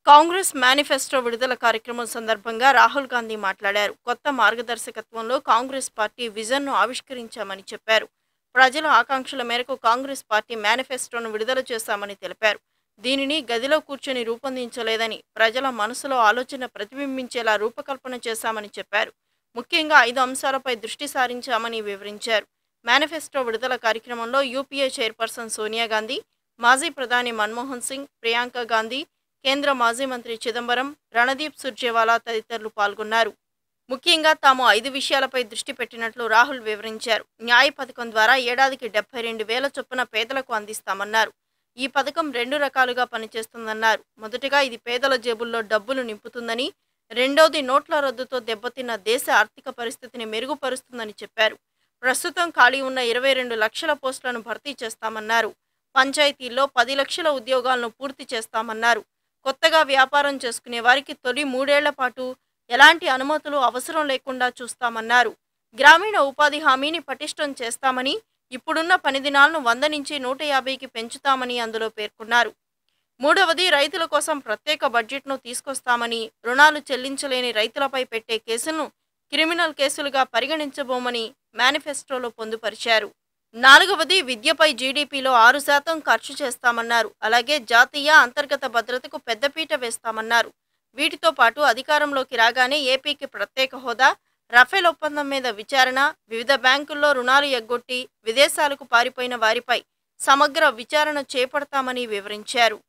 Congress manifesto విడుదల కార్యక్రమం సందర్భంగా రాహుల్ గాంధీ మాట్లాడారు కొత్త మార్గదర్శకత్వంలో కాంగ్రెస్ పార్టీ విజన్ను ఆవిష్కరించామని చెప్పారు ప్రజల ఆకాంక్షల మేరకు కాంగ్రెస్ పార్టీ మేనిఫెస్టోను విడుదల చేశామని తెలిపారు దీనిని గదిలో కూర్చొని రూపొందించలేదని ప్రజల మనసులో ఆలోచన ప్రతిబింబించేలా రూపకల్పన చేశామని చెప్పారు ముఖ్యంగా ఐదు అంశాలపై దృష్టి సారించామని వివరించారు మేనిఫెస్టో విడుదల కార్యక్రమంలో యూపీఏ చైర్పర్సన్ సోనియా గాంధీ మాజీ ప్రధాని మన్మోహన్ సింగ్ ప్రియాంక గాంధీ కేంద్ర మాజీ మంత్రి చిదంబరం రణదీప్ సుర్జేవాలా తదితరులు పాల్గొన్నారు ముఖ్యంగా తాము ఐదు విషయాలపై దృష్టి పెట్టినట్లు రాహుల్ వివరించారు న్యాయ పథకం ద్వారా ఏడాదికి డెబ్బై రెండు వేల చొప్పున పేదలకు అందిస్తామన్నారు ఈ పథకం రెండు రకాలుగా పనిచేస్తుందన్నారు మొదటగా ఇది పేదల జేబుల్లో డబ్బులు నింపుతుందని రెండోది నోట్ల రద్దుతో దెబ్బతిన్న దేశ ఆర్థిక పరిస్థితిని మెరుగుపరుస్తుందని చెప్పారు ప్రస్తుతం ఖాళీ ఉన్న ఇరవై రెండు లక్షల పోస్టులను భర్తీ చేస్తామన్నారు పంచాయతీల్లో పది లక్షల ఉద్యోగాలను పూర్తి చేస్తామన్నారు కొత్తగా వ్యాపారం చేసుకునే వారికి తొలి మూడేళ్ల పాటు ఎలాంటి అనుమతులు అవసరం లేకుండా చూస్తామన్నారు గ్రామీణ ఉపాధి హామీని పటిష్టం చేస్తామని ఇప్పుడున్న పని దినాలను వంద నుంచి నూట యాభైకి పెంచుతామని అందులో పేర్కొన్నారు మూడవది రైతుల కోసం ప్రత్యేక బడ్జెట్ను తీసుకొస్తామని రుణాలు చెల్లించలేని రైతులపై పెట్టే కేసులను క్రిమినల్ కేసులుగా పరిగణించబోమని మేనిఫెస్టోలో పొందుపరిచారు నాలుగవది విద్యపై జీడీపీలో ఆరు శాతం ఖర్చు చేస్తామన్నారు అలాగే జాతీయ అంతర్గత భద్రతకు పెద్దపీట వేస్తామన్నారు వీటితో పాటు అధికారంలోకి రాగానే ఏపీకి ప్రత్యేక హోదా రఫేల్ ఒప్పందం మీద విచారణ వివిధ బ్యాంకుల్లో రుణాలు ఎగ్గొట్టి విదేశాలకు పారిపోయిన వారిపై సమగ్ర విచారణ చేపడతామని వివరించారు